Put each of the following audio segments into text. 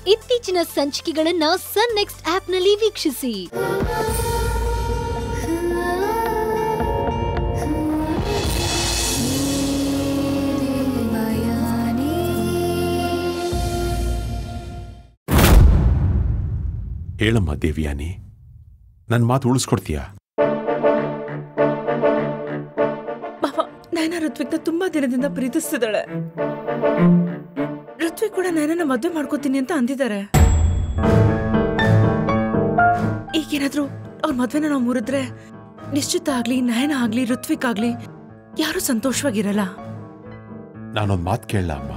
ಇತ್ತೀಚಿನ ಸಂಚಿಕೆಗಳನ್ನ ಸನ್ ನೆಕ್ಸ್ಟ್ ಆಪ್ನಲ್ಲಿ ವೀಕ್ಷಿಸಿ ಹೇಳಮ್ಮ ದೇವಿಯಾನಿ ನನ್ನ ಮಾತು ಉಳಿಸ್ಕೊಡ್ತೀಯಾ ಪಾಪ ನಯನ ಋತ್ವಿಕ್ನ ತುಂಬಾ ದಿನದಿಂದ ಪ್ರೀತಿಸ್ತಿದ್ದಾಳೆ ಋತ್ವಿಕ್ ಕೂಡ ನಯನನ ಮದ್ವೆ ಮಾಡ್ಕೋತೀನಿ ಅಂತ ಅಂದಿದ್ದಾರೆ ಈಗೇನಾದ್ರೂ ಅವ್ರ ಮದ್ವೆನ ನಾವು ಮುರಿದ್ರೆ ನಿಶ್ಚಿತ ಆಗ್ಲಿ ನಯನ ಆಗ್ಲಿ ಋತ್ವಿಕ್ ಆಗ್ಲಿ ಯಾರು ಸಂತೋಷವಾಗಿರಲ್ಲ ನಾನೊಂದು ಮಾತು ಕೇಳಲ್ಲ ಅಮ್ಮ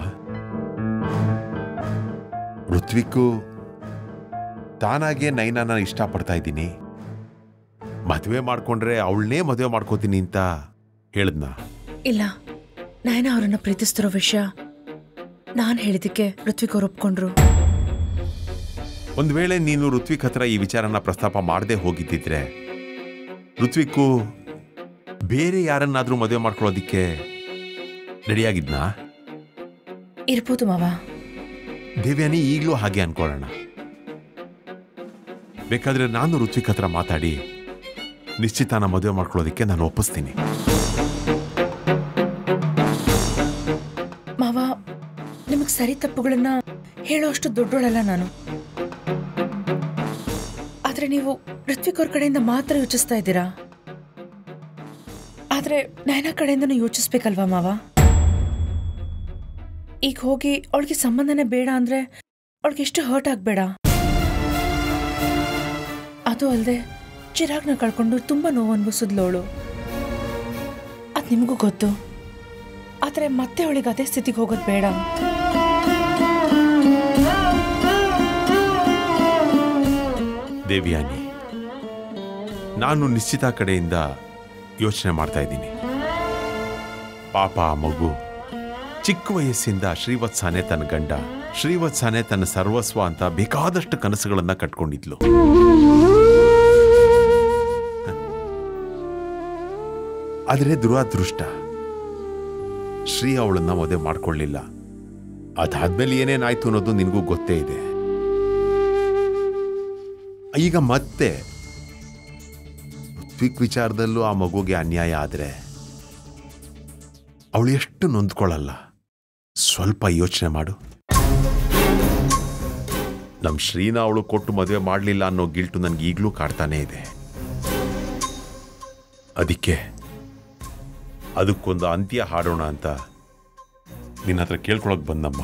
ಋತ್ವಿಕ್ಕು ತಾನಾಗೆ ನೈನಾನ ಇಷ್ಟಪಡ್ತಾ ಇದ್ದೀನಿ ಮದುವೆ ಮಾಡ್ಕೊಂಡ್ರೆ ಅವಳನ್ನೇ ಮದುವೆ ಮಾಡ್ಕೋತೀನಿ ಅಂತ ಹೇಳಿದ್ನ ಇಲ್ಲ ನಯನ ಅವರನ್ನ ಪ್ರೀತಿಸ್ತಿರೋ ವಿಷಯ ನಾನ್ ಹೇಳಿದಕ್ಕೆ ಋತ್ವಿಕ್ ಅವ್ರು ಒಪ್ಕೊಂಡ್ರು ಒಂದು ವೇಳೆ ನೀನು ಋತ್ವಿಕ್ ಹತ್ರ ಈ ವಿಚಾರನ ಪ್ರಸ್ತಾಪ ಮಾಡದೆ ಹೋಗಿದ್ದಿದ್ರೆ ಋತ್ವಿಕ್ಕು ಬೇರೆ ಯಾರನ್ನಾದ್ರೂ ಮದುವೆ ಮಾಡ್ಕೊಳ್ಳೋದಿಕ್ಕೆ ರೆಡಿಯಾಗಿದ್ನಾ ಇರ್ಬೋದು ಮಾವ ದೇವ್ಯಾನಿ ಈಗಲೂ ಹಾಗೆ ಅನ್ಕೊಳ್ಳೋಣ ಬೇಕಾದ್ರೆ ನಾನು ಋತ್ವಿಕ್ ಹತ್ರ ಮಾತಾಡಿ ನಿಶ್ಚಿತಾನ ಮದುವೆ ಮಾಡ್ಕೊಳ್ಳೋದಿಕ್ಕೆ ನಾನು ಒಪ್ಪಿಸ್ತೀನಿ ಮಾವ ನಿಮಗ್ ಸರಿ ತಪ್ಪುಗಳನ್ನ ಹೇಳೋ ಅಷ್ಟು ದೊಡ್ಡೋಳಲ್ಲ ನಾನು ಆದ್ರೆ ನೀವು ಋತ್ವಿಕ್ ಅವ್ರ ಕಡೆಯಿಂದ ಮಾತ್ರ ಯೋಚಿಸ್ತಾ ಇದ್ದೀರಾ ಆದ್ರೆ ನಯನ ಕಡೆಯಿಂದನೂ ಯೋಚಿಸ್ಬೇಕಲ್ವಾ ಮಾವ ಈಗ ಹೋಗಿ ಅವಳಿಗೆ ಸಂಬಂಧನೇ ಬೇಡ ಅಂದ್ರೆ ಅವಳಿಗೆ ಎಷ್ಟು ಹರ್ಟ್ ಆಗ್ಬೇಡ ಅದು ಅಲ್ಲದೆ ಚಿರಾಗ್ನ ಕಳ್ಕೊಂಡು ತುಂಬಾ ನೋವು ಅನ್ಭವಿಸಿದ್ಲು ಅವಳು ಅದ್ ನಿಮಗೂ ಗೊತ್ತು ಆದ್ರೆ ಮತ್ತೆ ಅವಳಿಗೆ ಅದೇ ಸ್ಥಿತಿಗೆ ಹೋಗೋದು ಬೇಡ ದೇವ್ಯಾನಿ ನಾನು ನಿಶ್ಚಿತ ಕಡೆಯಿಂದ ಯೋಚನೆ ಮಾಡ್ತಾ ಇದ್ದೀನಿ ಪಾಪ ಆ ಮಗು ಚಿಕ್ಕ ವಯಸ್ಸಿಂದ ಶ್ರೀವತ್ಸಾನೆ ತನ್ನ ಗಂಡ ಶ್ರೀವತ್ಸಾನೆ ತನ್ನ ಸರ್ವಸ್ವ ಅಂತ ಬೇಕಾದಷ್ಟು ಕನಸುಗಳನ್ನ ಕಟ್ಕೊಂಡಿದ್ಲು ಆದರೆ ದುರಾದೃಷ್ಟ ಶ್ರೀ ಅವಳನ್ನ ಮದುವೆ ಮಾಡ್ಕೊಳ್ಳಿಲ್ಲ ಅದಾದ್ಮೇಲೆ ಏನೇನಾಯ್ತು ಅನ್ನೋದು ನಿನಗೂ ಗೊತ್ತೇ ಇದೆ ಈಗ ಮತ್ತೆ ಋತ್ವಿಕ್ ವಿಚಾರದಲ್ಲೂ ಆ ಮಗುಗೆ ಅನ್ಯಾಯ ಆದರೆ ಅವಳು ಎಷ್ಟು ನೊಂದ್ಕೊಳ್ಳಲ್ಲ ಸ್ವಲ್ಪ ಯೋಚನೆ ಮಾಡು ನಮ್ಮ ಶ್ರೀನ ಅವಳು ಕೊಟ್ಟು ಮದುವೆ ಮಾಡಲಿಲ್ಲ ಅನ್ನೋ ಗಿಲ್ಟು ನನಗೆ ಈಗಲೂ ಕಾಡ್ತಾನೇ ಇದೆ ಅದಕ್ಕೆ ಅದಕ್ಕೊಂದು ಅಂತ್ಯ ಹಾಡೋಣ ಅಂತ ನಿನ್ನ ಹತ್ರ ಕೇಳ್ಕೊಳಕ್ ಬಂದಮ್ಮ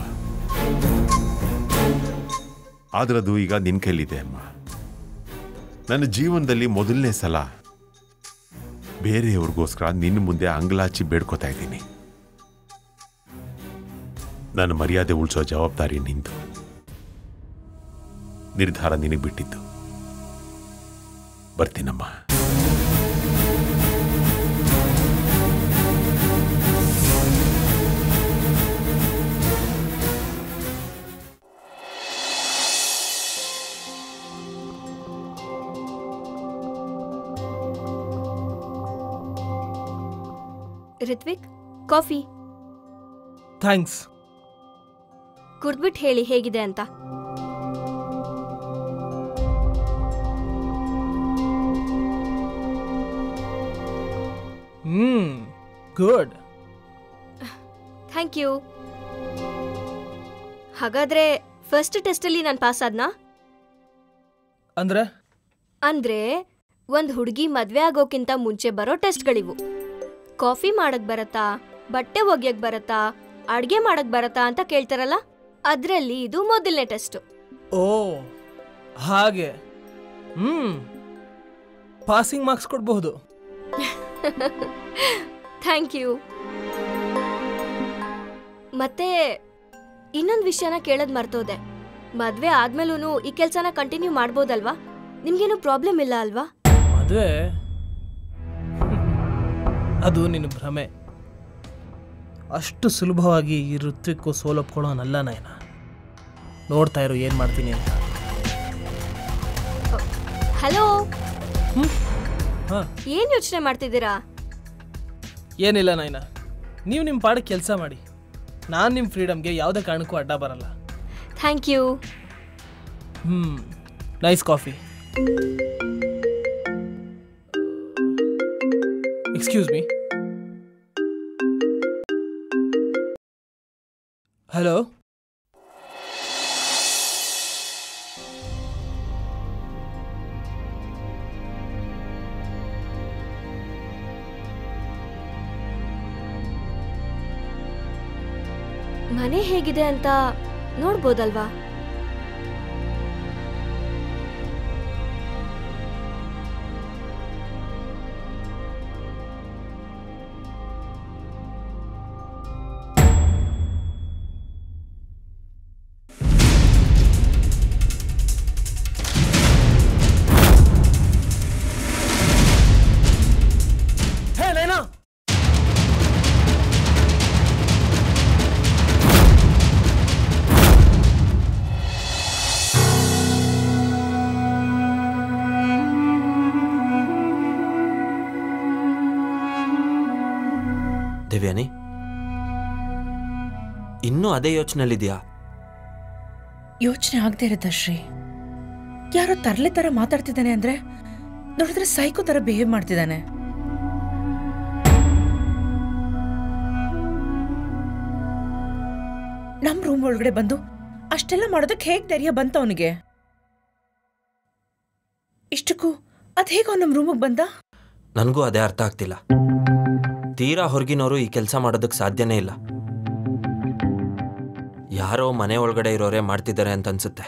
ಆದ್ರೆ ಅದು ಈಗ ನಿನ್ನ ಕೈಲಿದೆ ಅಮ್ಮ ನನ್ನ ಜೀವನದಲ್ಲಿ ಮೊದಲನೇ ಸಲ ಬೇರೆಯವ್ರಿಗೋಸ್ಕರ ನಿನ್ನ ಮುಂದೆ ಅಂಗಲಾಚಿ ಬೇಡ್ಕೋತಾ ಇದ್ದೀನಿ ನನ್ನ ಮರ್ಯಾದೆ ಉಳಿಸೋ ಜವಾಬ್ದಾರಿ ನಿಂದು ನಿರ್ಧಾರ ನಿನಗೆ ಬಿಟ್ಟಿದ್ದು ಬರ್ತೀನಮ್ಮ ರಿತ್ವಿಕ್ ಕಾಫಿ ಥ್ಯಾಂಕ್ಸ್ ಕುಡ್ದ್ಬಿಟ್ಟು ಹೇಳಿ ಹೇಗಿದೆ ಅಂತ ಹ್ಮ್ ಗುಡ್ ಥ್ಯಾಂಕ್ ಯು ಹಾಗಾದ್ರೆ ಫಸ್ಟ್ ಟೆಸ್ಟಲ್ಲಿ ನಾನು ಪಾಸ್ ಆದ್ನಾ ಅಂದ್ರೆ ಅಂದ್ರೆ ಒಂದ್ ಹುಡುಗಿ ಮದ್ವೆ ಆಗೋಕ್ಕಿಂತ ಮುಂಚೆ ಬರೋ ಟೆಸ್ಟ್ಗಳಿವು ಕಾಫಿ ಮಾಡಕ್ ಬರತ್ತಾ ಬಟ್ಟೆ ಒಗ್ಯಕ್ ಬರತ್ತಾ ಅಡ್ಗೆ ಮಾಡಕ್ ಬರತ್ತಾ ಅಂತ ಕೇಳ್ತಾರಲ್ಲ ಅದ್ರಲ್ಲಿ ಇದು ಮೊದಲನೇ ಟೆಸ್ಟ್ ಓ ಹಾಗೆ ಹ್ಮ್ ಪಾಸಿಂಗ್ ಮಾರ್ಕ್ಸ್ ಕೊಡಬಹುದು ಥ್ಯಾಂಕ್ ಯು ಮತ್ತೆ ಇನ್ನೊಂದು ವಿಷಯನ ಕೇಳೋದ್ ಮರ್ತೋದೆ ಮದ್ವೆ ಆದ್ಮೇಲೂ ಈ ಕೆಲ್ಸನ ಕಂಟಿನ್ಯೂ ಮಾಡ್ಬೋದಲ್ವಾ ನಿಮ್ಗೇನು ಪ್ರಾಬ್ಲಮ್ ಇಲ್ಲ ಅಲ್ವಾ ಮದುವೆ ಅದು ನಿನ್ನ ಭ್ರಮೆ ಅಷ್ಟು ಸುಲಭವಾಗಿ ಈ ಋತ್ವಿಕ್ಕು ಸೋಲೊಪ್ಕೊಳ್ಳೋನಲ್ಲ ನಯನ ನೋಡ್ತಾ ಇರು ಏನು ಮಾಡ್ತೀನಿ ಅಂತ ಹಲೋ ಹಾಂ ಏನ್ ಯೋಚನೆ ಮಾಡ್ತಿದ್ದೀರಾ ಏನಿಲ್ಲ ನಯನ ನೀವು ನಿಮ್ಮ ಪಾಡಕ್ಕೆ ಕೆಲಸ ಮಾಡಿ ನಾನು ನಿಮ್ಮ ಫ್ರೀಡಮ್ಗೆ ಯಾವುದೇ ಕಾರಣಕ್ಕೂ ಅಡ್ಡ ಬರಲ್ಲ ಥ್ಯಾಂಕ್ ಯು ಹ್ಞೂ nice coffee excuse me hello ಮನೆ ಹೇಗಿದೆ ಅಂತ ನೋಡ್ಬೋದಲ್ವಾ ಹೇ ನೈನಾ ದೇವ್ಯಾನಿ ಇನ್ನೂ ಅದೇ ಯೋಚನೆಯಲ್ಲಿದೆಯಾ ಯೋಚನೆ ಆಗದೆ ಇರುತ್ತೆ ಶ್ರೀ ಯಾರೋ ತರಲೆ ತರ ಮಾತಾಡ್ತಿದ್ದಾನೆ ಅಂದ್ರೆ ನೋಡಿದ್ರೆ ಸೈಕೋ ತರ ಬಿಹೇವ್ ಮಾಡ್ತಿದ್ದಾನೆ ನಮ್ ರೂಮ್ ಒಳಗಡೆ ಬಂದು ಅಷ್ಟೆಲ್ಲ ಮಾಡೋದಕ್ಕೆ ಹೇಗ್ ಧೈರ್ಯ ಬಂತ ಅವನಿಗೆ ಇಷ್ಟಕ್ಕೂ ಅದ್ ಹೇಗೋ ನಮ್ ರೂಮಿಗೆ ಬಂದ ನನಗೂ ಅದೇ ಅರ್ಥ ಆಗ್ತಿಲ್ಲ ತೀರಾ ಹೊರಗಿನವರು ಈ ಕೆಲಸ ಮಾಡೋದಕ್ಕೆ ಸಾಧ್ಯನೇ ಇಲ್ಲ ಯಾರೋ ಮನೆ ಒಳಗಡೆ ಇರೋರೇ ಮಾಡ್ತಿದ್ದಾರೆ ಅಂತ ಅನ್ಸುತ್ತೆ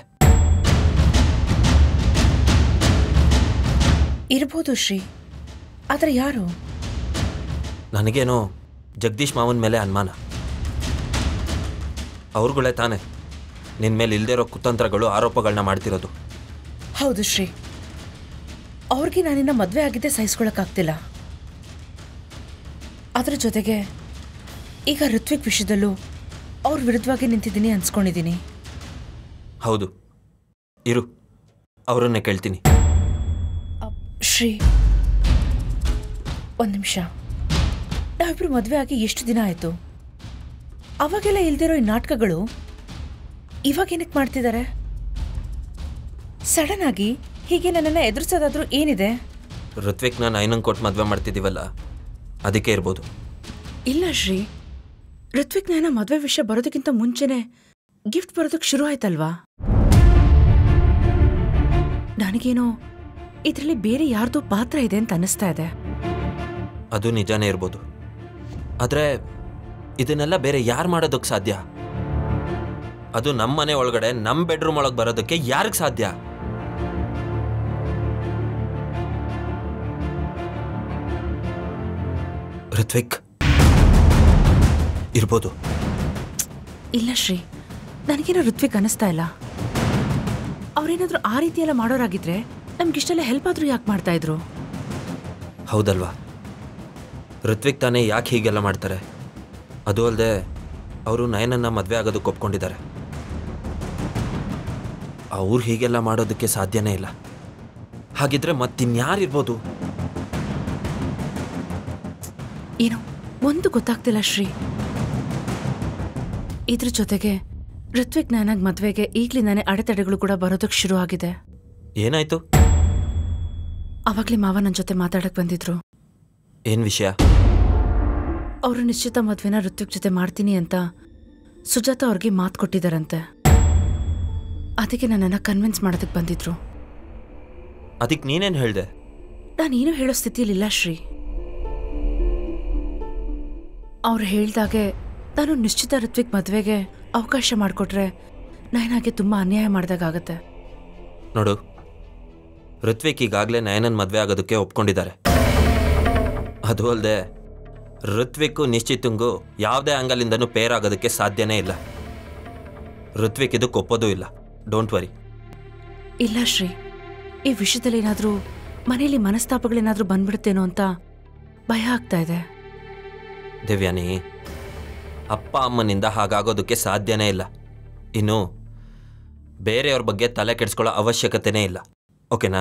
ಇರ್ಬೋದು ಶ್ರೀ ಆದ್ರೆ ಯಾರು ನನಗೇನೋ ಜಗದೀಶ್ ಮಾವನ ಮೇಲೆ ಅನುಮಾನ ಅವ್ರುಗಳೇ ತಾನೆ ನಿನ್ನ ಮೇಲೆ ಇಲ್ದೇ ಇರೋ ಕುತಂತ್ರಗಳು ಆರೋಪಗಳನ್ನ ಮಾಡ್ತಿರೋದು ಹೌದು ಶ್ರೀ ಅವ್ರಿಗೆ ನಾನಿನ್ನ ಮದುವೆ ಆಗಿದ್ದೆ ಸಹಿಸ್ಕೊಳಕ್ಕಾಗ್ತಿಲ್ಲ ಅದ್ರ ಜೊತೆಗೆ ಈಗ ಋತ್ವಿಕ್ ವಿಷಯದಲ್ಲೂ ಅವ್ರ ವಿರುದ್ಧವಾಗಿ ನಿಂತಿದ್ದೀನಿ ಅನ್ಸ್ಕೊಂಡಿದ್ದೀನಿ ಹೌದು ಇರು ಅವರನ್ನೇ ಕೇಳ್ತೀನಿ ಅಪ್, ಶ್ರೀ ಒಂದು ನಿಮಿಷ ನಾವಿಬ್ರು ಮದುವೆ ಆಗಿ ಎಷ್ಟು ದಿನ ಆಯಿತು ಅವಾಗೆಲ್ಲ ಇಲ್ದಿರೋ ಈ ನಾಟಕಗಳು ಇವಾಗ ಏನಕ್ಕೆ ಮಾಡ್ತಿದ್ದಾರೆ ಸಡನ್ ಆಗಿ ಹೀಗೆ ನನ್ನನ್ನು ಎದುರಿಸೋದಾದ್ರೂ ಏನಿದೆ ಋತ್ವಿಕ್ನ ನೈನಂಗೆ ಕೊಟ್ಟು ಮದುವೆ ಮಾಡ್ತಿದ್ದೀವಲ್ಲ ಅದಕ್ಕೆ ಇರ್ಬೋದು ಇಲ್ಲ ಶ್ರೀ ಋತ್ವಿಕ್ ನಾಯನ ಮದುವೆ ವಿಷಯ ಬರೋದಕ್ಕಿಂತ ಮುಂಚೆನೆ ಗಿಫ್ಟ್ ಬರೋದಕ್ಕೆ ಶುರು ಆಯ್ತಲ್ವಾ ನನಗೇನೋ ಇದರಲ್ಲಿ ಬೇರೆ ಯಾರ್ದೋ ಪಾತ್ರ ಇದೆ ಅಂತ ಅನಿಸ್ತಾ ಇದೆ ಅದು ನಿಜಾನೇ ಇರ್ಬೋದು ಆದರೆ ಇದನ್ನೆಲ್ಲ ಬೇರೆ ಯಾರು ಮಾಡೋದಕ್ಕೆ ಸಾಧ್ಯ ಅದು ನಮ್ಮ ಮನೆ ಒಳಗಡೆ ನಮ್ಮ ಬೆಡ್ರೂಮ್ ಒಳಗೆ ಬರೋದಕ್ಕೆ ಯಾರಿಗೆ ಸಾಧ್ಯ ಋತ್ವಿಕ್ ಇರ್ಬೋದು ಇಲ್ಲ ಶ್ರೀ ನನಗೇನೋ ಋತ್ವಿಕ್ ಅನಿಸ್ತಾ ಇಲ್ಲ ಅವ್ರೇನಾದ್ರೂ ಆ ರೀತಿ ಎಲ್ಲ ಮಾಡೋರಾಗಿದ್ರೆ ನಮ್ಗಿಷ್ಟೆಲ್ಲ ಹೆಲ್ಪ್ ಆದ್ರೂ ಯಾಕೆ ಮಾಡ್ತಾ ಇದ್ರು ಹೌದಲ್ವಾ ಋತ್ವಿಕ್ ತಾನೇ ಯಾಕೆ ಹೀಗೆಲ್ಲ ಮಾಡ್ತಾರೆ ಅದು ಅಲ್ಲದೆ ಅವರು ನಯನನ್ನ ಮದುವೆ ಆಗೋದಕ್ಕೆ ಒಪ್ಕೊಂಡಿದ್ದಾರೆ ಅವ್ರು ಹೀಗೆಲ್ಲ ಮಾಡೋದಕ್ಕೆ ಸಾಧ್ಯನೇ ಇಲ್ಲ ಹಾಗಿದ್ರೆ ಮತ್ತಿನ್ಯಾರಿರ್ಬೋದು ಏನೋ ಒಂದು ಗೊತ್ತಾಗ್ತಿಲ್ಲ ಶ್ರೀ ಇದ್ರ ಜೊತೆಗೆ ಋತ್ವಿಕ್ ನಾನಾಗ್ ಮದ್ವೆಗೆ ಈಗ್ಲಿಂದಾನೆ ಅಡೆತಡೆಗಳು ಕೂಡ ಬರೋದಕ್ಕೆ ಶುರು ಆಗಿದೆ ಏನಾಯ್ತು ಅವಾಗ್ಲೇ ಮಾವ ನನ್ನ ಜೊತೆ ಮಾತಾಡಕ್ ಬಂದಿದ್ರು ಏನ್ ವಿಷಯ ಅವರು ನಿಶ್ಚಿತ ಮದ್ವೆನ ಋತ್ವಿಕ್ ಜೊತೆ ಮಾಡ್ತೀನಿ ಅಂತ ಸುಜಾತ ಅವ್ರಿಗೆ ಮಾತು ಕೊಟ್ಟಿದ್ದಾರಂತೆ ಅದಕ್ಕೆ ನನ್ನನ್ನು ಕನ್ವಿನ್ಸ್ ಮಾಡೋದಕ್ಕೆ ಬಂದಿದ್ರು ಅದಕ್ಕೆ ನೀನೇನು ಹೇಳ್ದೆ ನಾನೇನು ಹೇಳೋ ಸ್ಥಿತಿಲಿಲ್ಲ ಶ್ರೀ ಅವ್ರು ಹೇಳ್ದಾಗೆ ನಾನು ನಿಶ್ಚಿತ ಋತ್ವಿಕ್ ಮದ್ವೆಗೆ ಅವಕಾಶ ಮಾಡಿಕೊಟ್ರೆ ನಾನಾಗೆ ತುಂಬ ಅನ್ಯಾಯ ಮಾಡ್ದಾಗತ್ತೆ ನೋಡು ಋತ್ವಿಕ್ ಈಗಾಗಲೇ ನಯನನ್ ಮದುವೆ ಆಗೋದಕ್ಕೆ ಒಪ್ಕೊಂಡಿದ್ದಾರೆ ಅದು ಅಲ್ಲದೆ ಋತ್ವಿಕ್ಕು ನಿಶ್ಚಿತಂಗೂ ಯಾವುದೇ ಆಂಗಲಿಂದನೂ ಪೇರ್ ಆಗೋದಕ್ಕೆ ಸಾಧ್ಯನೇ ಇಲ್ಲ ಋತ್ವಿಕ್ ಇದಕ್ಕೆ ಒಪ್ಪೋದೂ ಇಲ್ಲ ಡೋಂಟ್ ವರಿ ಇಲ್ಲ ಶ್ರೀ ಈ ವಿಷಯದಲ್ಲಿ ಏನಾದರೂ ಮನೇಲಿ ಮನಸ್ತಾಪಗಳೇನಾದರೂ ಬಂದ್ಬಿಡುತ್ತೇನೋ ಅಂತ ಭಯ ಆಗ್ತಾ ಇದೆ ದಿವ್ಯಾನಿ ಅಪ್ಪ ಅಮ್ಮನಿಂದ ಹಾಗಾಗೋದಕ್ಕೆ ಸಾಧ್ಯನೇ ಇಲ್ಲ ಇನ್ನು ಬೇರೆಯವ್ರ ಬಗ್ಗೆ ತಲೆ ಕೆಡಿಸ್ಕೊಳ್ಳೋ ಅವಶ್ಯಕತೆನೇ ಇಲ್ಲ ಓಕೆನಾ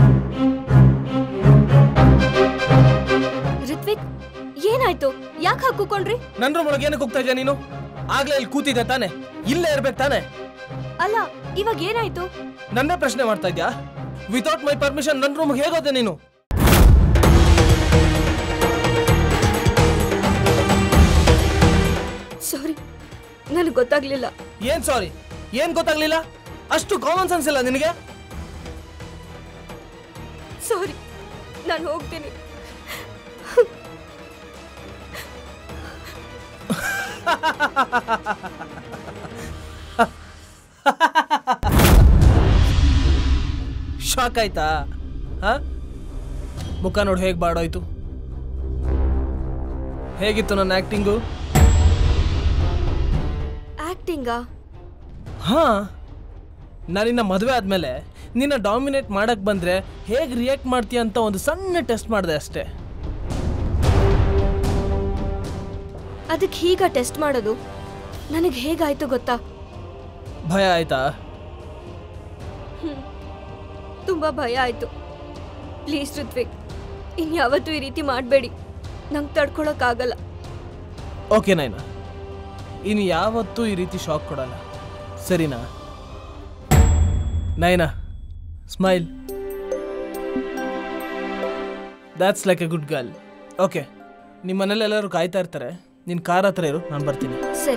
ಋತ್ವಿಕ್ ಏನಾಯ್ತು ಯಾಕೆ ಯಾಕೆ ಕೂಕೊಂಡ್ರಿ ನನ್ನ ರೂಮ್ ಒಳಗೆ ಏನಕ್ಕೆ ಹೋಗ್ತಾ ಇದೆಯಾ ನೀನು ಆಗ್ಲೇ ಇಲ್ಲಿ ಕೂತಿದ್ದೆ ತಾನೆ ಇಲ್ಲೇ ಇರ್ಬೇಕು ತಾನೆ ಅಲ್ಲ ಇವಾಗ ಏನಾಯ್ತು ನನ್ನೇ ಪ್ರಶ್ನೆ ಮಾಡ್ತಾ ಇದ್ಯಾ ವಿತೌಟ್ ಮೈ ಪರ್ಮಿಷನ್ ನನ್ನ ರೂಮ್ಗೆ ಹೇಗೋದೆ ನೀನು ಸಾರಿ ನನಗೆ ಗೊತ್ತಾಗ್ಲಿಲ್ಲ ಏನ್ ಸಾರಿ ಏನ್ ಗೊತ್ತಾಗ್ಲಿಲ್ಲ ಅಷ್ಟು ಕಾಮನ್ ಸೆನ್ಸ್ ಇಲ್ಲ ನಿನಗೆ ಸಾರಿ ನಾನು ಹೋಗ್ತೀನಿ ಶಾಕ್ ಆಯ್ತಾ ಹಾ ಮುಖ ನೋಡಿ ಹೇಗೆ ಬಾಡೋಯ್ತು ಹೇಗಿತ್ತು ನನ್ನ ಆಕ್ಟಿಂಗು ಆಕ್ಟಿಂಗಾ ಹಾ ನಾನಿನ್ನ ಮದುವೆ ಆದ್ಮೇಲೆ ನಿನ್ನ ಡಾಮಿನೇಟ್ ಮಾಡಕ್ ಬಂದ್ರೆ ಹೇಗೆ ರಿಯಾಕ್ಟ್ ಮಾಡ್ತೀಯ ಅಂತ ಒಂದು ಸಣ್ಣ ಟೆಸ್ಟ್ ಮಾಡಿದೆ ಅಷ್ಟೇ ಅದಕ್ಕೆ ಹೀಗ ಟೆಸ್ಟ್ ಮಾಡೋದು ನನಗೆ ಹೇಗಾಯ್ತು ಗೊತ್ತಾ ಭಯ ಆಯ್ತಾ ತುಂಬ ಭಯ ಆಯ್ತು ಪ್ಲೀಸ್ ಋತ್ವಿಕ್ ಇನ್ಯಾವತ್ತೂ ಈ ರೀತಿ ಮಾಡಬೇಡಿ ನಂಗೆ ತಡ್ಕೊಳಕ್ಕಾಗಲ್ಲ ಓಕೆ ನೈನಾ ಇನ್ನು ಯಾವತ್ತೂ ಈ ರೀತಿ ಶಾಕ್ ಕೊಡಲ್ಲ ಸರಿನಾ Naina smile that's like a good girl okay ನಿಮ್ಮ ಮನೇಲಿ ಎಲ್ಲರೂ ಕಾಯ್ತಾ ಇರ್ತಾರೆ ನಿನ್ನ ಕಾರ್ ಹತ್ರ ಇರು ನಾನು ಬರ್ತೀನಿ ಸರಿ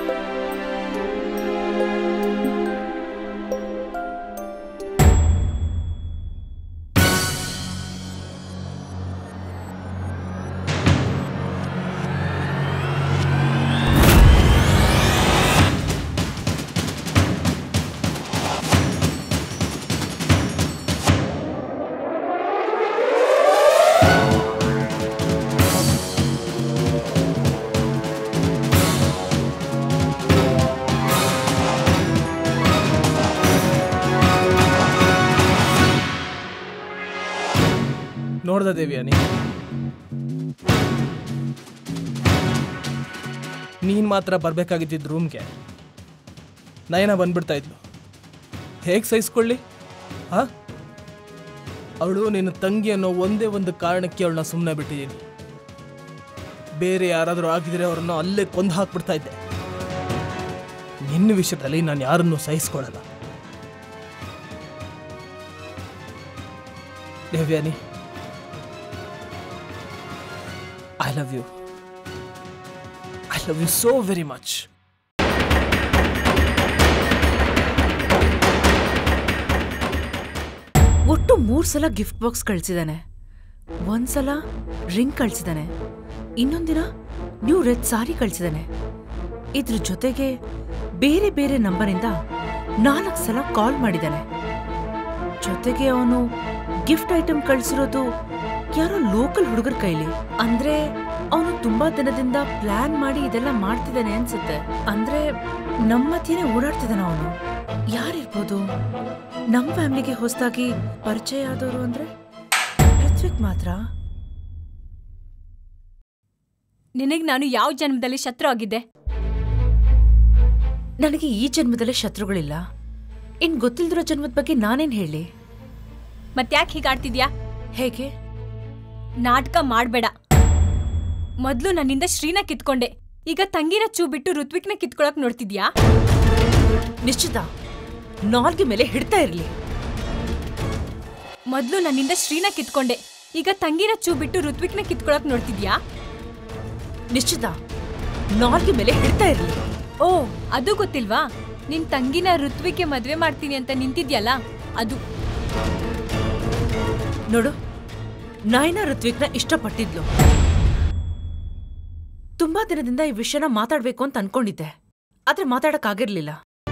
ನೋಡ್ದ ದೇವಿಯಾ ನೀ ನೀನು ಮಾತ್ರ ಬರಬೇಕಾಗಿದ್ದಿದ್ದು ರೂಮ್ಗೆ ನಯನ ಬಂದ್ಬಿಡ್ತಾ ಇದ್ಲು ಹೇಗೆ ಸಹಿಸ್ಕೊಳ್ಳಿ ಹಾ ಅವಳು ನಿನ್ನ ತಂಗಿ ಅನ್ನೋ ಒಂದೇ ಒಂದು ಕಾರಣಕ್ಕೆ ಅವಳನ್ನ ಸುಮ್ಮನೆ ಬಿಟ್ಟಿದ್ದೀನಿ ಬೇರೆ ಯಾರಾದರೂ ಆಗಿದ್ರೆ ಅವ್ರನ್ನ ಅಲ್ಲೇ ಕೊಂದು ಹಾಕ್ಬಿಡ್ತಾ ಇದ್ದೆ ನಿನ್ನ ವಿಷಯದಲ್ಲಿ ನಾನು ಯಾರನ್ನೂ ಸಹಿಸ್ಕೊಳ್ಳಲ್ಲ Devyani I love you. I love you so very much. ಒಟ್ಟು ಮೂರು ಸಲ ಗಿಫ್ಟ್ ಬಾಕ್ಸ್ ಕಳ್ಸಿದಾನೆ ಒಂದ್ಸಲ ರಿಂಗ್ ಕಳ್ಸಿದಾನೆ ಇನ್ನೊಂದಿನ ನ್ಯೂ ರೆಡ್ ಸಾರಿ ಕಳ್ಸಿದಾನೆ ಇದ್ರ ಜೊತೆಗೆ ಬೇರೆ ಬೇರೆ ನಂಬರಿಂದ ನಾಲ್ಕು ಸಲ ಕಾಲ್ ಮಾಡಿದಾನೆ ಜೊತೆಗೆ ಅವನು ಗಿಫ್ಟ್ ಐಟಮ್ ಕಳ್ಸಿರೋದು ಯಾರೋ ಲೋಕಲ್ ಹುಡುಗರ ಕೈಲಿ ಅಂದ್ರೆ ಅವನು ತುಂಬಾ ದಿನದಿಂದ ಪ್ಲಾನ್ ಮಾಡಿ ಇದೆಲ್ಲ ಮಾಡ್ತಿದ್ದಾನೆ ಅನ್ಸುತ್ತೆ ಅಂದ್ರೆ ನಮ್ಮ ಮಧ್ಯೆನೆ ಓಡಾಡ್ತಿದ್ದಾನ ಅವನು ಯಾರಿರ್ಬೋದು ನಮ್ ಫ್ಯಾಮಿಲಿಗೆ ಹೊಸದಾಗಿ ಪರಿಚಯ ಆದವರು ಅಂದ್ರೆ ಋತ್ವಿಕ್ ಮಾತ್ರ ನಿನಗೆ ನಾನು ಯಾವ ಜನ್ಮದಲ್ಲಿ ಶತ್ರು ಆಗಿದ್ದೆ ನನಗೆ ಈ ಜನ್ಮದಲ್ಲೇ ಶತ್ರುಗಳಿಲ್ಲ ಇನ್ ಗೊತ್ತಿಲ್ದಿರೋ ಜನ್ಮದ ಬಗ್ಗೆ ನಾನೇನ್ ಹೇಳಿ ಮತ್ತ್ಯಾಕೆ ಹೀಗಾಡ್ತಿದ್ಯಾ ಹೇಗೆ ನಾಟಕ ಮಾಡ್ಬೇಡ ಮೊದ್ಲು ನನ್ನಿಂದ ಶ್ರೀನ ಕಿತ್ಕೊಂಡೆ ಈಗ ತಂಗಿನ ಚೂ ಬಿಟ್ಟು ಋತ್ವಿಕ್ನ ಕಿತ್ಕೊಳಕ್ ನೋಡ್ತಿದ್ಯಾ ನಿಶ್ಚಿತ ನಾಲ್ಗೆ ಮೇಲೆ ಹಿಡ್ತಾ ಇರ್ಲಿ ಮೊದ್ಲು ನನ್ನಿಂದ ಶ್ರೀನ ಕಿತ್ಕೊಂಡೆ ಈಗ ತಂಗಿನ ಚೂ ಬಿಟ್ಟು ಋತ್ವಿಕ್ನ ಕಿತ್ಕೊಳಕ್ ನೋಡ್ತಿದ್ಯಾ ನಿಶ್ಚಿತ ನಾಲ್ಗೆ ಮೇಲೆ ಹಿಡ್ತಾ ಇರ್ಲಿ ಓ ಅದು ಗೊತ್ತಿಲ್ವಾ ನಿನ್ ತಂಗಿನ ಋತ್ವಿಕ್ಗೆ ಮದ್ವೆ ಮಾಡ್ತೀನಿ ಅಂತ ನಿಂತಿದ್ಯಲ್ಲ ಅದು ನೋಡು ನಾಯನ ಋತ್ವಿಕ್ನ ಇಷ್ಟಪಟ್ಟಿದ್ಲು ತುಂಬಾ ದಿನದಿಂದ ಈ ವಿಷಯನ ಮಾತಾಡ್ಬೇಕು ಅಂತ ಅನ್ಕೊಂಡಿದ್ದೆ ಆದ್ರೆ ಮಾತಾಡಕ್ಕಾಗಿರ್ಲಿಲ್ಲ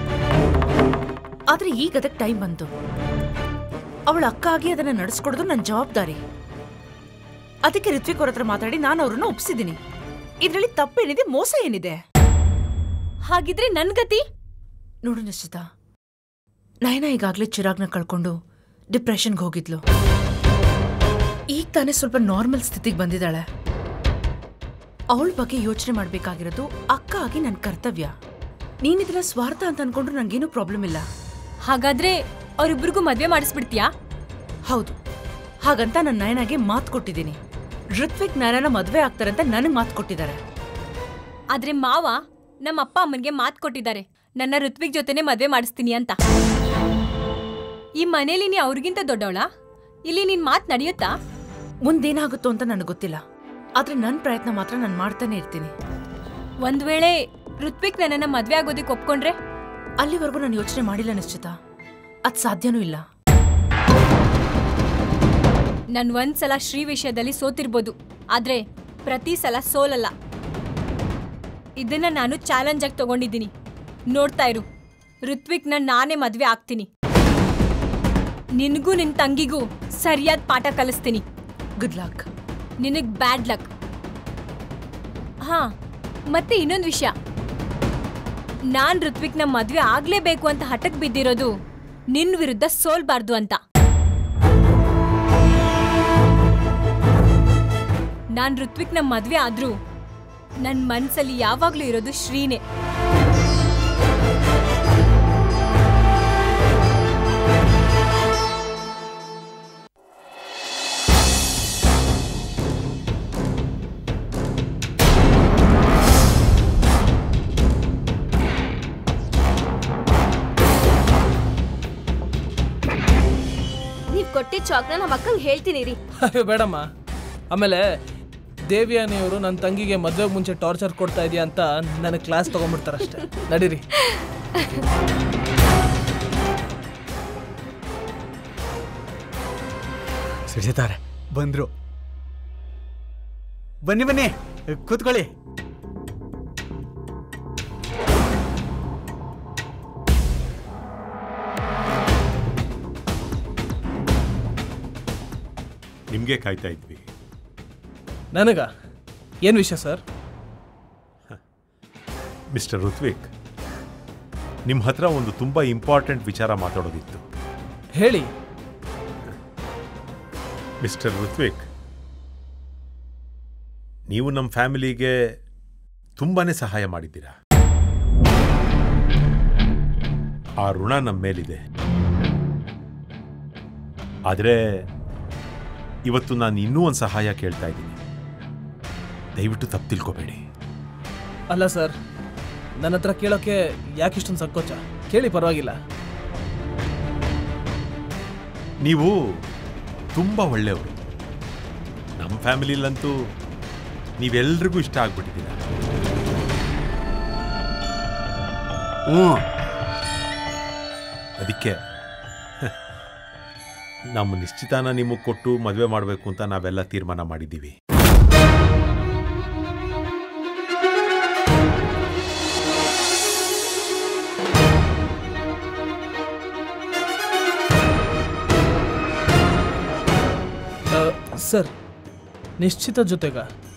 ಆದ್ರೆ ಈಗ ಅದಕ್ಕೆ ಟೈಮ್ ಬಂತು ಅವಳ ಅಕ್ಕ ಆಗಿ ಅದನ್ನ ನಡೆಸ್ಕೊಡೋದು ನನ್ನ ಜವಾಬ್ದಾರಿ ಅದಕ್ಕೆ ಋತ್ವಿಕ್ ಅವ್ರ ಹತ್ರ ಮಾತಾಡಿ ನಾನು ಅವ್ರನ್ನ ಒಪ್ಸಿದ್ದೀನಿ ಇದ್ರಲ್ಲಿ ತಪ್ಪೇನಿದೆ ಮೋಸ ಏನಿದೆ ಹಾಗಿದ್ರೆ ನನ್ ಗತಿ ನೋಡು ನಿಶ್ಚಿತ ನಯನ ಈಗಾಗ್ಲೇ ಚಿರಾಗ್ನ ಕಳ್ಕೊಂಡು ಡಿಪ್ರೆಷನ್ಗೆ ಹೋಗಿದ್ಲು ಈಗ ತಾನೇ ಸ್ವಲ್ಪ ನಾರ್ಮಲ್ ಸ್ಥಿತಿಗೆ ಬಂದಿದ್ದಾಳೆ ಅವಳ ಬಗ್ಗೆ ಯೋಚನೆ ಮಾಡ್ಬೇಕಾಗಿರೋದು ಅಕ್ಕ ಆಗಿ ನನ್ನ ಕರ್ತವ್ಯ ನೀನಿದನ್ನ ಸ್ವಾರ್ಥ ಅಂತ ಅನ್ಕೊಂಡ್ರು ನಂಗೇನು ಪ್ರಾಬ್ಲಮ್ ಇಲ್ಲ ಹಾಗಾದ್ರೆ ಅವ್ರಿಬ್ರಿಗೂ ಮದ್ವೆ ಮಾಡಿಸ್ಬಿಡ್ತೀಯಾ ಹೌದು ಹಾಗಂತ ನನ್ನ ನಯನಾಗೆ ಮಾತು ಕೊಟ್ಟಿದ್ದೀನಿ ಋತ್ವಿಕ್ ನಯನ ಮದ್ವೆ ಆಗ್ತಾರಂತ ನನಗೆ ಮಾತು ಕೊಟ್ಟಿದ್ದಾರೆ ಆದ್ರೆ ಮಾವ ನಮ್ಮ ಅಪ್ಪ ಅಮ್ಮನಿಗೆ ಮಾತು ಕೊಟ್ಟಿದ್ದಾರೆ ನನ್ನ ಋತ್ವಿಕ್ ಜೊತೆನೆ ಮದ್ವೆ ಮಾಡಿಸ್ತೀನಿ ಅಂತ ಈ ಮನೇಲಿ ನೀ ಅವ್ರಿಗಿಂತ ದೊಡ್ಡವಳ ಇಲ್ಲಿ ನಿನ್ ಮಾತ್ ನಡೆಯುತ್ತಾ ಮುಂದೇನಾಗುತ್ತೋ ಅಂತ ನನಗೆ ಗೊತ್ತಿಲ್ಲ ಆದ್ರೆ ನನ್ನ ಪ್ರಯತ್ನ ಮಾತ್ರ ನಾನು ಮಾಡ್ತಾನೆ ಇರ್ತೀನಿ ಒಂದ್ ವೇಳೆ ಋತ್ವಿಕ್ ನನ್ನನ್ನ ಮದ್ವೆ ಆಗೋದಕ್ಕೆ ಒಪ್ಕೊಂಡ್ರೆ ಅಲ್ಲಿವರೆಗೂ ನಾನು ಯೋಚನೆ ಮಾಡಿಲ್ಲ ನಿಶ್ಚಿತ ಅದ್ ಸಾಧ್ಯನೂ ಇಲ್ಲ ನನ್ ಒಂದ್ಸಲ ಶ್ರೀ ವಿಷಯದಲ್ಲಿ ಸೋತಿರ್ಬೋದು ಆದ್ರೆ ಪ್ರತಿ ಸಲ ಸೋಲಲ್ಲ ಇದನ್ನ ನಾನು ಚಾಲೆಂಜ್ ಆಗಿ ತಗೊಂಡಿದ್ದೀನಿ ನೋಡ್ತಾ ಇರು ಋತ್ವಿಕ್ನ ನಾನೇ ಮದ್ವೆ ಆಗ್ತೀನಿ ನಿನಗೂ ನಿನ್ ತಂಗಿಗೂ ಸರಿಯಾದ ಪಾಠ ಕಲಿಸ್ತೀನಿ ಗುಡ್ ಲಕ್ ನಿನಗ್ ಬ್ಯಾಡ್ ಲಕ್ ಹಾ ಮತ್ತೆ ಇನ್ನೊಂದು ವಿಷಯ ನಾನ್ ಋತ್ವಿಕ್ನ ಮದ್ವೆ ಆಗ್ಲೇಬೇಕು ಅಂತ ಹಠಕ್ ಬಿದ್ದಿರೋದು ನಿನ್ ವಿರುದ್ಧ ಸೋಲ್ಬಾರ್ದು ಅಂತ ನಾನ್ ಋತ್ವಿಕ್ನ ಮದ್ವೆ ಆದ್ರೂ ನನ್ ಮನ್ಸಲ್ಲಿ ಯಾವಾಗ್ಲೂ ಇರೋದು ಶ್ರೀನೇ ನೀವ್ ಕೊಟ್ಟಿದ್ ಚಾಕ್ನ ನಮ್ಮ ಅಕ್ಕಂಗ್ ಹೇಳ್ತೀನಿ ರೀ ಅಯ್ಯೋ ಬೇಡಮ್ಮ ಆಮೇಲೆ ದೇವಿಯಾನಿಯವರು ನನ್ನ ತಂಗಿಗೆ ಮದುವೆಗೆ ಮುಂಚೆ ಟಾರ್ಚರ್ ಕೊಡ್ತಾ ಇದೆಯಾ ಅಂತ ನನಗೆ ಕ್ಲಾಸ್ ತೊಗೊಂಡ್ಬಿಡ್ತಾರಷ್ಟೇ ನಡೀರಿ ಸುಜಿತಾರೆ ಬಂದ್ರು ಬನ್ನಿ ಬನ್ನಿ ಕೂತ್ಕೊಳ್ಳಿ ನಿಮಗೆ ಕಾಯ್ತಾ ಇದ್ವಿ ನನಗ ಏನು ವಿಷಯ ಸರ್ ಮಿಸ್ಟರ್ ಋತ್ವಿಕ್ ನಿಮ್ಮ ಹತ್ರ ಒಂದು ತುಂಬ ಇಂಪಾರ್ಟೆಂಟ್ ವಿಚಾರ ಮಾತಾಡೋದಿತ್ತು ಹೇಳಿ ಮಿಸ್ಟರ್ ಋತ್ವಿಕ್ ನೀವು ನಮ್ಮ ಫ್ಯಾಮಿಲಿಗೆ ತುಂಬಾ ಸಹಾಯ ಮಾಡಿದ್ದೀರಾ ಆ ಋಣ ನಮ್ಮ ಮೇಲಿದೆ ಆದರೆ ಇವತ್ತು ನಾನು ಇನ್ನೂ ಒಂದು ಸಹಾಯ ಕೇಳ್ತಾ ಇದ್ದೀನಿ ದಯವಿಟ್ಟು ತಪ್ಪು ತಿಳ್ಕೊಬೇಡಿ ಅಲ್ಲ ಸರ್ ನನ್ನ ಹತ್ರ ಕೇಳೋಕ್ಕೆ ಯಾಕಿಷ್ಟೊಂದು ಸಂಕೋಚ ಕೇಳಿ ಪರವಾಗಿಲ್ಲ ನೀವು ತುಂಬ ಒಳ್ಳೆಯವರು ನಮ್ಮ ಫ್ಯಾಮಿಲಿಲಂತೂ ನೀವೆಲ್ರಿಗೂ ಇಷ್ಟ ಆಗ್ಬಿಟ್ಟಿದ್ದೀರ ಹ್ಞೂ ಅದಕ್ಕೆ ನಮ್ಮ ನಿಶ್ಚಿತಾನ ನಿಮಗೆ ಕೊಟ್ಟು ಮದುವೆ ಮಾಡಬೇಕು ಅಂತ ನಾವೆಲ್ಲ ತೀರ್ಮಾನ ಮಾಡಿದ್ದೀವಿ ಆ, ಸರ್ ನಿಶ್ಚಿತ ಜೊತೆಗ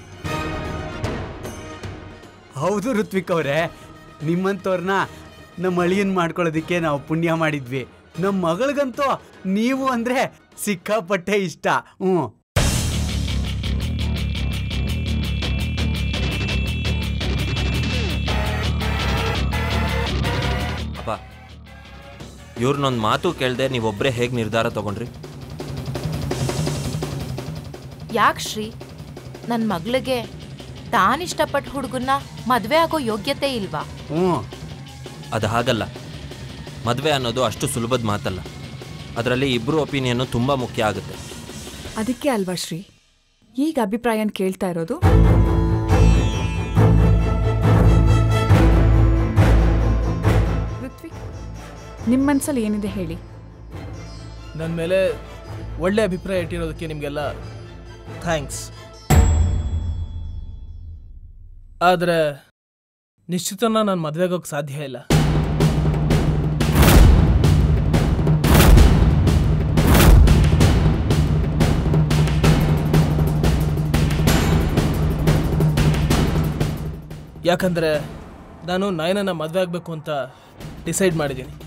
ಹೌದು ಋತ್ವಿಕ್ ಅವರೇ ನಿಮ್ಮಂಥವ್ರನ್ನ ನಮ್ಮ ಅಳಿಯನ್ ಮಾಡ್ಕೊಳ್ಳೋದಕ್ಕೆ ನಾವು ಪುಣ್ಯ ಮಾಡಿದ್ವಿ ನಮ್ಮ ಮಗಳಿಗಂತೂ ನೀವು ಅಂದ್ರೆ ಸಿಕ್ಕಾಪಟ್ಟೆ ಇಷ್ಟ ಹ್ಞೂ ಅಪ್ಪ ಇವ್ರನ್ನೊಂದು ಮಾತು ಕೇಳ್ದೆ ನೀವೊಬ್ಬರೇ ಹೇಗೆ ನಿರ್ಧಾರ ತಗೊಂಡ್ರಿ ಯಾಕೆ ಶ್ರೀ ನನ್ನ ಮಗಳಿಗೆ ತಾನಿಷ್ಟಪಟ್ಟ ಹುಡುಗನ್ನ ಮದುವೆ ಆಗೋ ಯೋಗ್ಯತೆ ಇಲ್ವಾ ಹ್ಞೂ ಅದು ಹಾಗಲ್ಲ ಮದುವೆ ಅನ್ನೋದು ಅಷ್ಟು ಸುಲಭದ ಮಾತಲ್ಲ ಅದರಲ್ಲಿ ಇಬ್ಬರು ಒಪಿನಿಯನ್ನು ತುಂಬ ಮುಖ್ಯ ಆಗುತ್ತೆ ಅದಕ್ಕೆ ಅಲ್ವಾ ಶ್ರೀ ಈಗ ಅಭಿಪ್ರಾಯನ ಕೇಳ್ತಾ ಇರೋದು ಋತ್ವಿಕ್ ನಿಮ್ಮ ಮನ್ಸಲ್ಲಿ ಏನಿದೆ ಹೇಳಿ ನನ್ನ ಮೇಲೆ ಒಳ್ಳೆ ಅಭಿಪ್ರಾಯ ಇಟ್ಟಿರೋದಕ್ಕೆ ನಿಮಗೆಲ್ಲ ಥ್ಯಾಂಕ್ಸ್ ಆದರೆ ನಿಶ್ಚಿತನ ನಾನು ಮದುವೆಗೋಕೆ ಸಾಧ್ಯ ಇಲ್ಲ ಯಾಕಂದರೆ ನಾನು ನಯನನ ಮದುವೆ ಆಗಬೇಕು ಅಂತ ಡಿಸೈಡ್ ಮಾಡಿದ್ದೀನಿ